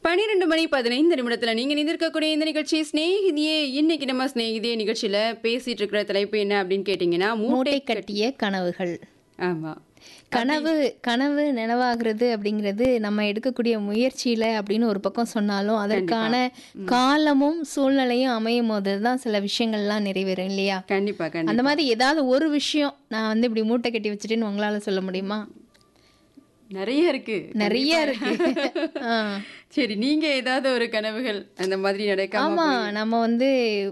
பன்னிரெண்டு மணி பதினைந்து நிமிடத்துல நீங்க நிந்திருக்கக்கூடிய இந்த நிகழ்ச்சி ஸ்நேகிதியே இன்னைக்கு நம்ம ஸ்நேகிதியே நிகழ்ச்சியில பேசிட்டு இருக்கிற தலைப்பு என்ன அப்படின்னு கேட்டீங்கன்னா மூட்டை மூட்டை கட்டிய கனவுகள் ஆமா கனவு கனவு நினைவாகிறது அப்படிங்கிறது நம்ம எடுக்கக்கூடிய முயற்சியில அப்படின்னு ஒரு பக்கம் சொன்னாலும் அதற்கான காலமும் சூழ்நிலையும் அமையும் போது தான் சில விஷயங்கள்லாம் நிறைவேறும் இல்லையா கண்டிப்பா கண்டிப்பா அந்த மாதிரி ஏதாவது ஒரு விஷயம் நான் வந்து இப்படி மூட்டை கட்டி வச்சுட்டேன்னு உங்களால சொல்ல முடியுமா நிறைய இருக்கு நிறைய இருக்கு ஆ. சரி நீங்க ஏதாவது ஒரு கனவுகள் அந்த மாதிரி நடக்காம ஆமா நம்ம வந்து